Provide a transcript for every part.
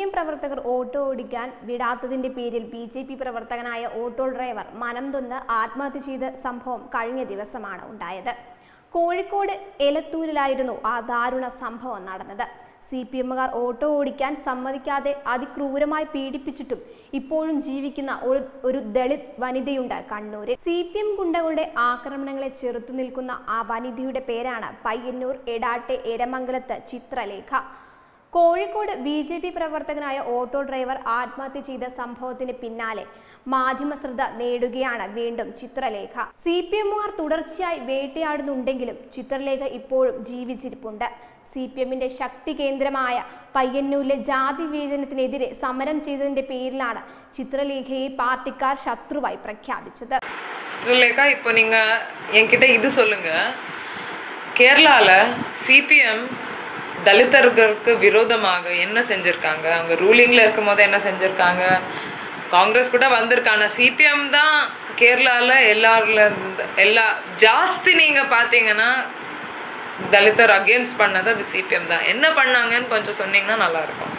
M പ്രവർത്തകർ auto ഓടിക്കാൻ വിടാത്തതിന്റെ പേരിൽ ബി ജെ പി പ്രവർത്തകനായ ഓട്ടോ ഡ്രൈവർ മനം തൊന്ന് ആത്മഹത്യ ചെയ്ത സംഭവം കഴിഞ്ഞ ദിവസമാണ് ഉണ്ടായത് കോഴിക്കോട് എലത്തൂരിലായിരുന്നു ആ ദാരുണ സംഭവം നടന്നത് സി പി എമ്മുകാർ ഓട്ടോ ഓടിക്കാൻ സമ്മതിക്കാതെ അതിക്രൂരമായി പീഡിപ്പിച്ചിട്ടും ഇപ്പോഴും ജീവിക്കുന്ന ഒരു ഒരു ദളിത് വനിതയുണ്ട് കണ്ണൂരിൽ സി പി എം ഗുണ്ടകളുടെ ആക്രമണങ്ങളെ ചെറുത്തു നിൽക്കുന്ന ആ വനിതയുടെ പേരാണ് പയ്യന്നൂർ എടാട്ടെ എരമംഗലത്ത് Chitralekha Kozhikode B J P പ്രവർത്തകനായ ഓട്ടോ ഡ്രൈവർ ആത്മഹത്യ ചെയ്ത സംഭവത്തിന് പിന്നാലെ മാധ്യമ ശ്രദ്ധ നേടുകയാണ് വീണ്ടും ചിത്രലേഖ സി പി എമ്മുകാർ തുടർച്ചയായി വേട്ടയാടുന്നുണ്ടെങ്കിലും ചിത്രലേഖ ഇപ്പോഴും ജീവിച്ചിരിപ്പുണ്ട് സി പി എമ്മിന്റെ ശക്തി കേന്ദ്രമായ പയ്യന്നൂരിലെ ജാതി വിവേചനത്തിനെതിരെ സമരം ചെയ്തതിന്റെ പേരിലാണ് ചിത്രലേഖയെ പാർട്ടിക്കാർ ശത്രുവായി പ്രഖ്യാപിച്ചത് சித்ரலேகா இப்போ நீங்க என்கிட்ட இது சொல்லுங்க கேரளால சிபிஎம் தலிதர்களுக்கு விரோதமாக என்ன செஞ்சிருக்காங்க அவங்க ரூலிங்ல இருக்கும் போது என்ன செஞ்சிருக்காங்க காங்கிரஸ் கூட வந்திருக்காங்க சிபிஎம் தான் கேரளால எல்லாருல இருந்து- எல்லா ஜாஸ்தி நீங்க பாத்தீங்கன்னா தலிதர் அகேன்ஸ்ட் பண்ணது அது சிபிஎம் தான் என்ன பண்ணாங்கன்னு கொஞ்சம் சொன்னீங்கன்னா நல்லா இருக்கும்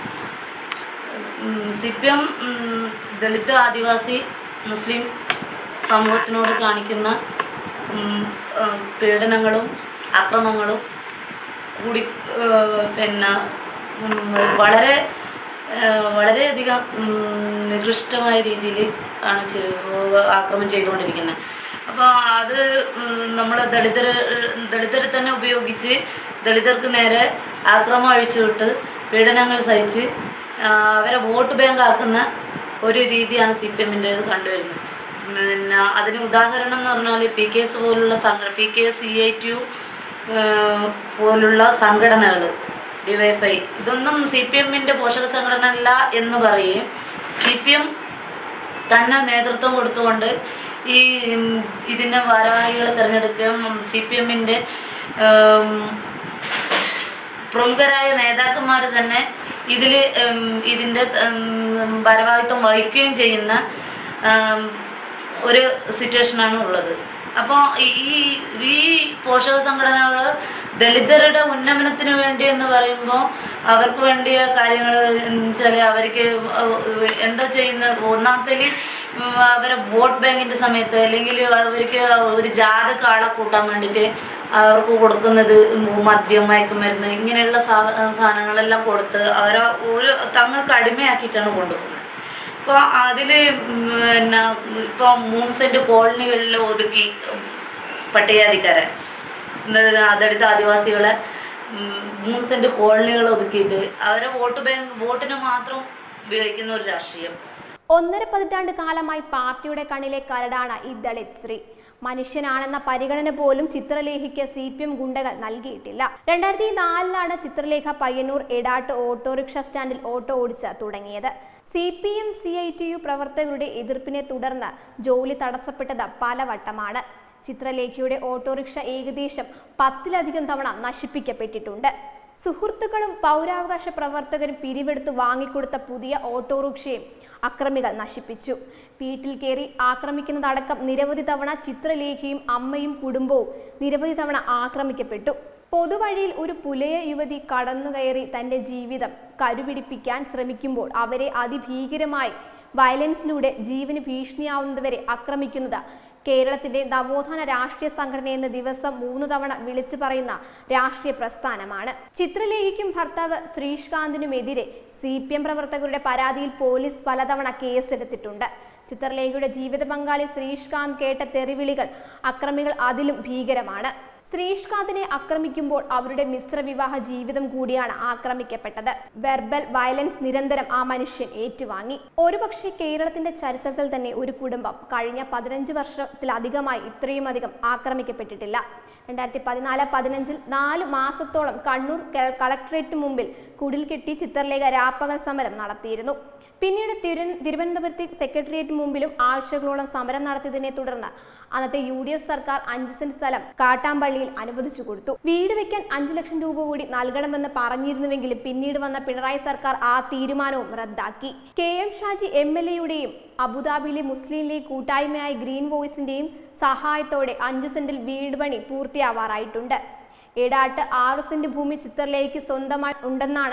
C P M Dalit Adivasi മുസ്ലിം സമൂഹത്തിനോട് കാണിക്കുന്ന ഉം, ആ, പീഡനങ്ങളും അക്രമങ്ങളും കൂടി ആ, പിന്നെ ഉം, വളരെ ആ, വളരെയധികം ഉം, നികൃഷ്ടമായ രീതിയിൽ ആണ് ചെയ്- ആക്രമണം ചെയ്തുകൊണ്ടിരിക്കുന്നത് അപ്പോൾ അത് നമ്മൾ ദളിതർ ദളിതരെ തന്നെ ഉപയോഗിച്ച് ദളിതർക്ക് നേരെ ആക്രമണം അഴിച്ചുവിട്ട് പീഡനങ്ങൾ സഹിച്ച് ആ, അവരെ വോട്ട് ബാങ്ക് ആക്കുന്ന ഒരു രീതിയാണ് സി പി എമ്മിൻ്റെ കണ്ടുവരുന്നത് പിന്നെ അതിന് ഉദാഹരണം എന്ന് പറഞ്ഞാൽ പി കെ എസ് പോലുള്ള സംഘ P K S C I T U പോലുള്ള സംഘടനകൾ ഡിവൈഫൈ ഇതൊന്നും സി പി എമ്മിൻ്റെ പോഷക സംഘടന അല്ല എന്ന് പറയുകയും സി പി എം തന്നെ നേതൃത്വം കൊടുത്തുകൊണ്ട് ഈ ഉം, ഇതിൻ്റെ ഭാരവാഹികളെ തിരഞ്ഞെടുക്കുകയും സി പി എമ്മിൻ്റെ പ്രമുഖരായ നേതാക്കന്മാർ തന്നെ ഇതിൽ ഇതിൻ്റെ ഉം, ഭാരവാഹിത്വം വഹിക്കുകയും ചെയ്യുന്ന ഉം, ഒരു സിറ്റുവേഷനാണ് ഉള്ളത് അപ്പോൾ ഈ ഈ പോഷക സംഘടനകൾ ദളിതരുടെ ഉന്നമനത്തിന് വേണ്ടി എന്ന് പറയുമ്പോൾ അവർക്ക് വേണ്ടിയ കാര്യങ്ങൾ വെച്ചാൽ അവർക്ക് എന്താ ചെയ്യുന്ന ഒന്നാമത്തേല് അവരെ വോട്ട് ബാങ്കിന്റെ സമയത്ത് അല്ലെങ്കിൽ അവർക്ക് ഒരു ജാതക ആളെ കൂട്ടാൻ വേണ്ടിയിട്ട് അവർക്ക് കൊടുക്കുന്നത് മദ്യം മയക്കുമരുന്ന് ഇങ്ങനെയുള്ള സാ- സാധനങ്ങളെല്ലാം കൊടുത്ത് അവരെ ഒരു തങ്ങൾക്ക് അടിമയാക്കിയിട്ടാണ് കൊണ്ടുപോകുന്നത് ഇപ്പോൾ അതിൽ പിന്നെ ഇപ്പോൾ മൂന്ന് സെന്റ് കോളനികളിൽ ഒതുക്കി പട്ടികജാതിക്കാരെ എന്നത് ദളിത് ആദിവാസികളെ ഉം, മൂന്ന് സെന്റ് കോളനികൾ ഒതുക്കിയിട്ട് അവരെ വോട്ട് ബാങ്ക് വോട്ടിന് മാത്രം ഉപയോഗിക്കുന്ന ഒരു രാഷ്ട്രീയം ഒന്നര പതിറ്റാണ്ട് കാലമായി പാർട്ടിയുടെ കണ്ണിലെ കരടാണ് ഈ ദളിത് ശ്രീ മനുഷ്യനാണെന്ന പരിഗണന പോലും ചിത്രലേഖയ്ക്ക് സി പി എം ഗുണ്ടകൾ നൽകിയിട്ടില്ല രണ്ടായിരത്തി നാലിലാണ് ചിത്രലേഖ പയ്യന്നൂർ എടാട്ട് ഓട്ടോറിക്ഷ സ്റ്റാൻഡിൽ ഓട്ടോ ഓടിച്ച് തുടങ്ങിയത് C P M C I T U പ്രവർത്തകരുടെ എതിർപ്പിനെ തുടർന്ന് ജോലി തടസ്സപ്പെട്ടത് പലവട്ടമാണ് ചിത്രലേഖയുടെ ഓട്ടോറിക്ഷ ഏകദേശം പത്തിലധികം തവണ നശിപ്പിക്കപ്പെട്ടിട്ടുണ്ട് സുഹൃത്തുക്കളും പൗരാവകാശ പ്രവർത്തകരും പിരിവെടുത്ത് വാങ്ങിക്കൊടുത്ത പുതിയ ഓട്ടോറിക്ഷയും അക്രമികൾ നശിപ്പിച്ചു വീട്ടിൽ കയറി ആക്രമിക്കുന്നതടക്കം നിരവധി തവണ ചിത്രലേഖയും അമ്മയും കുടുംബവും നിരവധി തവണ ആക്രമിക്കപ്പെട്ടു പൊതുവഴിയിൽ ഒരു പുലയ യുവതി കടന്നുകയറി തന്റെ ജീവിതം കരുപിടിപ്പിക്കാൻ ശ്രമിക്കുമ്പോൾ അവരെ അതിഭീകരമായി വയലൻസിലൂടെ ജീവന് ഭീഷണിയാവുന്നതുവരെ ആക്രമിക്കുന്നത് കേരളത്തിന്റെ നവോത്ഥാന രാഷ്ട്രീയ സംഘടന എന്ന ദിവസം മൂന്ന് തവണ വിളിച്ചു പറയുന്ന രാഷ്ട്രീയ പ്രസ്ഥാനമാണ് ചിത്രലേഖയ്ക്കും ഭർത്താവ് ശ്രീഷ്കാന്തിനുമെതിരെ സി പി എം പ്രവർത്തകരുടെ പരാതിയിൽ പോലീസ് പലതവണ കേസെടുത്തിട്ടുണ്ട് ചിത്രലേഖയുടെ ജീവിത പങ്കാളി ശ്രീഷ്കാന്ത് കേട്ട തെറിവിളികൾ അക്രമികൾ അതിലും ഭീകരമാണ് ശ്രീഷ്കാന്തിനെ ആക്രമിക്കുമ്പോൾ അവരുടെ മിശ്ര വിവാഹ ജീവിതം കൂടിയാണ് ആക്രമിക്കപ്പെട്ടത് വെർബൽ വയലൻസ് നിരന്തരം ആ മനുഷ്യൻ ഏറ്റുവാങ്ങി ഒരുപക്ഷെ കേരളത്തിന്റെ ചരിത്രത്തിൽ തന്നെ ഒരു കുടുംബം കഴിഞ്ഞ പതിനഞ്ച് വർഷത്തിലധികമായി ഇത്രയും അധികം ആക്രമിക്കപ്പെട്ടിട്ടില്ല രണ്ടായിരത്തി പതിനാല് പതിനഞ്ചിൽ നാല് മാസത്തോളം കണ്ണൂർ ക- കളക്ടറേറ്റിന് മുമ്പിൽ കുടിൽ കെട്ടി ചിത്രലേഖ രാപ്പകൽ സമരം നടത്തിയിരുന്നു പിന്നീട് തിരു തിരുവനന്തപുരത്തെ സെക്രട്ടേറിയറ്റ് മുമ്പിലും ആഴ്ചകളോളം സമരം നടത്തിയതിനെ തുടർന്ന് അന്നത്തെ യു ഡി എഫ് സർക്കാർ അഞ്ച് സെന്റ് സ്ഥലം കാട്ടാമ്പള്ളിയിൽ അനുവദിച്ചു കൊടുത്തു വീട് വെക്കാൻ അഞ്ചു ലക്ഷം രൂപ കൂടി നൽകണമെന്ന് പറഞ്ഞിരുന്നുവെങ്കിലും പിന്നീട് വന്ന പിണറായി സർക്കാർ ആ തീരുമാനവും റദ്ദാക്കി K M Shaji M L എയുടെയും അബുദാബിയിലെ മുസ്ലിം ലീഗ് കൂട്ടായ്മയായ ഗ്രീൻ വോയിസിന്റെയും സഹായത്തോടെ അഞ്ചു സെന്റിൽ വീട് പണി പൂർത്തിയാവാറായിട്ടുണ്ട് ഏടാട്ട് ആറ് സെന്റ് ഭൂമി ചിത്രലേക്ക് സ്വന്തമായി ഉണ്ടെന്നാണ്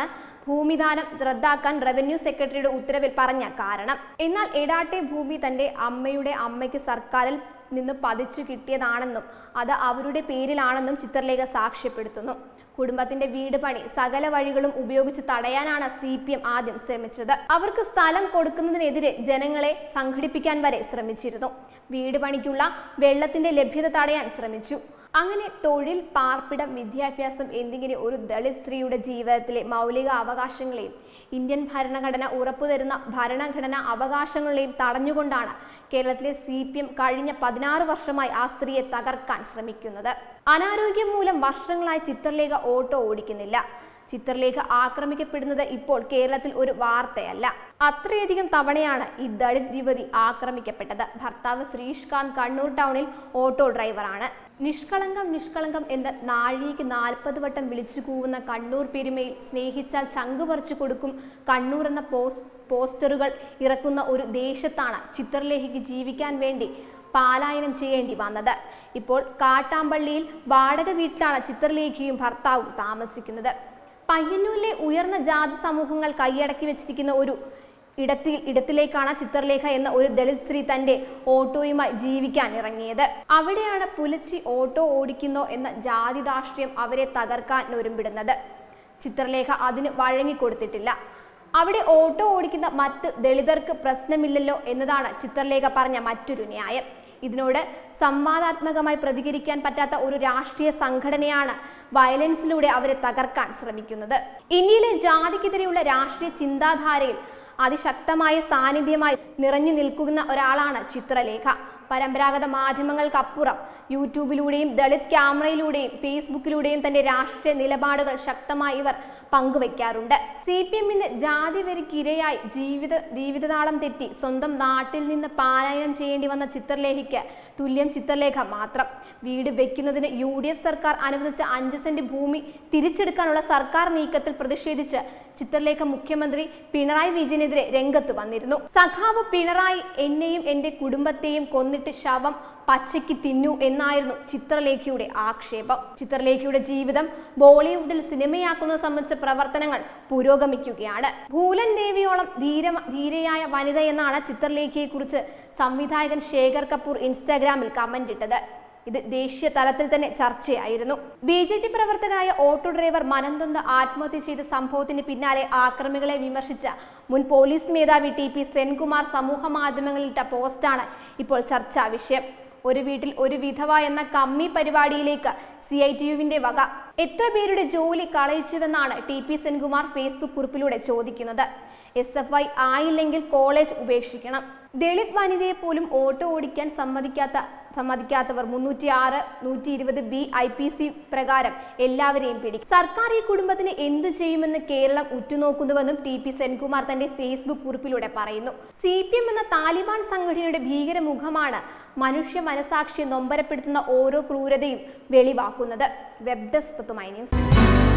ഭൂമിദാനം റദ്ദാക്കാൻ റവന്യൂ സെക്രട്ടറിയുടെ ഉത്തരവിൽ പറഞ്ഞ കാരണം എന്നാൽ എടാട്ടെ ഭൂമി തന്റെ അമ്മയുടെ അമ്മയ്ക്ക് സർക്കാരിൽ നിന്ന് പതിച്ചു കിട്ടിയതാണെന്നും അത് അവരുടെ പേരിലാണെന്നും ചിത്രലേഖ സാക്ഷ്യപ്പെടുത്തുന്നു കുടുംബത്തിന്റെ വീട് പണി സകല വഴികളും ഉപയോഗിച്ച് തടയാനാണ് സി പി എം ആദ്യം ശ്രമിച്ചത് അവർക്ക് സ്ഥലം കൊടുക്കുന്നതിനെതിരെ ജനങ്ങളെ സംഘടിപ്പിക്കാൻ വരെ ശ്രമിച്ചിരുന്നു വീട് പണിക്കുള്ള വെള്ളത്തിന്റെ ലഭ്യത തടയാൻ ശ്രമിച്ചു അങ്ങനെ തൊഴിൽ പാർപ്പിടം വിദ്യാഭ്യാസം എന്നിങ്ങനെ ഒരു ദളിത് സ്ത്രീയുടെ ജീവിതത്തിലെ മൗലിക അവകാശങ്ങളെയും ഇന്ത്യൻ ഭരണഘടന ഉറപ്പുതരുന്ന ഭരണഘടനാ അവകാശങ്ങളെയും തടഞ്ഞുകൊണ്ടാണ് കേരളത്തിലെ സി പി എം കഴിഞ്ഞ പതിനാറ് വർഷമായി ആ സ്ത്രീയെ തകർക്കാൻ ശ്രമിക്കുന്നത് അനാരോഗ്യം മൂലം വർഷങ്ങളായി ചിത്രലേഖ ഓട്ടോ ഓടിക്കുന്നില്ല ചിത്രലേഖ ആക്രമിക്കപ്പെടുന്നത് ഇപ്പോൾ കേരളത്തിൽ ഒരു വാർത്തയല്ല അത്രയധികം തവണയാണ് ഈ ദളിത് യുവതി ആക്രമിക്കപ്പെട്ടത് ഭർത്താവ് ശ്രീഷ്കാന്ത് കണ്ണൂർ ടൗണിൽ ഓട്ടോ ഡ്രൈവറാണ് നിഷ്കളങ്കം നിഷ്കളങ്കം എന്ന് നാഴികയ്ക്ക് നാൽപ്പത് വട്ടം വിളിച്ചു കൂവുന്ന കണ്ണൂർ പെരുമയിൽ സ്നേഹിച്ചാൽ ചങ്കു പറിച്ചു കൊടുക്കും കണ്ണൂർ എന്ന പോസ് പോസ്റ്ററുകൾ ഇറക്കുന്ന ഒരു ദേശത്താണ് ചിത്രലേഖയ്ക്ക് ജീവിക്കാൻ വേണ്ടി പാലായനം ചെയ്യേണ്ടി വന്നത് ഇപ്പോൾ കാട്ടാമ്പള്ളിയിൽ വാടക വീട്ടിലാണ് ചിത്രലേഖയും ഭർത്താവും താമസിക്കുന്നത് പയ്യന്നൂരിലെ ഉയർന്ന ജാതി സമൂഹങ്ങൾ കൈയടക്കി വെച്ചിരിക്കുന്ന ഒരു ഇടത്തിൽ ഇടത്തിലേക്കാണ് ചിത്രലേഖ എന്ന ഒരു ദളിത് സ്ത്രീ തന്റെ ഓട്ടോയുമായി ജീവിക്കാൻ ഇറങ്ങിയത് അവിടെയാണ് പുലച്ചി ഓട്ടോ ഓടിക്കുന്നോ എന്ന ജാതി ദാഷ്ട്ര്യം അവരെ തകർക്കാൻ ഒരുമ്പിടുന്നത് ചിത്രലേഖ അതിന് വഴങ്ങിക്കൊടുത്തിട്ടില്ല അവിടെ ഓട്ടോ ഓടിക്കുന്ന മറ്റ് ദളിതർക്ക് പ്രശ്നമില്ലല്ലോ എന്നതാണ് ചിത്രലേഖ പറഞ്ഞ മറ്റൊരു ന്യായം ഇതിനോട് സംവാദാത്മകമായി പ്രതികരിക്കാൻ പറ്റാത്ത ഒരു രാഷ്ട്രീയ സംഘടനയാണ് വയലൻസിലൂടെ അവരെ തകർക്കാൻ ശ്രമിക്കുന്നത് ഇന്ത്യയിലെ ജാതിക്കെതിരെയുള്ള രാഷ്ട്രീയ ചിന്താധാരയിൽ അതിശക്തമായ സാന്നിധ്യമായി നിറഞ്ഞു നിൽക്കുന്ന ഒരാളാണ് ചിത്രലേഖ പരമ്പരാഗത മാധ്യമങ്ങൾക്കപ്പുറം യൂട്യൂബിലൂടെയും ദളിത് ക്യാമറയിലൂടെയും ഫേസ്ബുക്കിലൂടെയും തന്റെ രാഷ്ട്രീയ നിലപാടുകൾ ശക്തമായി ഇവർ പങ്കുവയ്ക്കാറുണ്ട് സി പി എമ്മിന് ജാതി വരിക്കിരയായി ജീവിത ജീവിതതാളം തെറ്റി സ്വന്തം നാട്ടിൽ നിന്ന് പാലായനം ചെയ്യേണ്ടി വന്ന ചിത്രലേഖയ്ക്ക് തുല്യം ചിത്രലേഖ മാത്രം വീട് വെക്കുന്നതിന് യു ഡി എഫ് സർക്കാർ അനുവദിച്ച അഞ്ച് സെന്റ് ഭൂമി തിരിച്ചെടുക്കാനുള്ള സർക്കാർ നീക്കത്തിൽ പ്രതിഷേധിച്ച് ചിത്രലേഖ മുഖ്യമന്ത്രി പിണറായി വിജയനെതിരെ രംഗത്ത് വന്നിരുന്നു സഖാവ് പിണറായി എന്നെയും എന്റെ കുടുംബത്തെയും കൊന്നിട്ട് ശവം പച്ചയ്ക്ക് തിന്നു എന്നായിരുന്നു ചിത്രലേഖയുടെ ആക്ഷേപം ചിത്രലേഖയുടെ ജീവിതം ബോളിവുഡിൽ സിനിമയാക്കുന്നത് സംബന്ധിച്ച പ്രവർത്തനങ്ങൾ പുരോഗമിക്കുകയാണ് ഭൂലൻ ദേവിയോളം ധീര ധീരയായ വനിത എന്നാണ് ചിത്രലേഖയെക്കുറിച്ച് സംവിധായകൻ ശേഖർ കപൂർ ഇൻസ്റ്റാഗ്രാമിൽ കമന്റ് ഇട്ടത് ഇത് ദേശീയ തലത്തിൽ തന്നെ ചർച്ചയായിരുന്നു ബി ജെ പി പ്രവർത്തകനായ ഓട്ടോ ഡ്രൈവർ മനംതൊന്ന് ആത്മഹത്യ ചെയ്ത സംഭവത്തിന് പിന്നാലെ ആക്രമികളെ വിമർശിച്ച മുൻ പോലീസ് മേധാവി ടി പി സെൻകുമാർ സമൂഹ മാധ്യമങ്ങളിലിട്ട പോസ്റ്റാണ് ഇപ്പോൾ ചർച്ചാ വിഷയം ഒരു വീട്ടിൽ ഒരു വിധവ എന്ന കമ്മി പരിപാടിയിലേക്ക് സി ഐ ടി യുവിന്റെ വക എത്ര പേരുടെ ജോലി കളയിച്ചുവെന്നാണ് ടി പി സെൻകുമാർ ഫേസ്ബുക്ക് കുറിപ്പിലൂടെ ചോദിക്കുന്നത് എസ് എഫ് ഐ ആയില്ലെങ്കിൽ കോളേജ് ഉപേക്ഷിക്കണം ദളിത് വനിതയെ പോലും ഓട്ടോ ഓടിക്കാൻ സമ്മതിക്കാത്ത സമ്മതിക്കാത്തവർ മുന്നൂറ്റി ആറ് നൂറ്റി ഇരുപത് ബി ഐ പി സി പ്രകാരം എല്ലാവരെയും പിടിക്കും സർക്കാർ ഈ കുടുംബത്തിന് എന്തു ചെയ്യുമെന്ന് കേരളം ഉറ്റുനോക്കുന്നുവെന്നും ടി പി സെൻകുമാർ തന്റെ ഫേസ്ബുക്ക് കുറിപ്പിലൂടെ പറയുന്നു സി പി എം എന്ന താലിബാൻ സംഘടനയുടെ ഭീകര മുഖമാണ് മനുഷ്യ മനസാക്ഷിയെ നൊമ്പരപ്പെടുത്തുന്ന ഓരോ ക്രൂരതയും വെളിവാക്കുന്നത് വെബ് ഡെസ്ക് ന്യൂസ്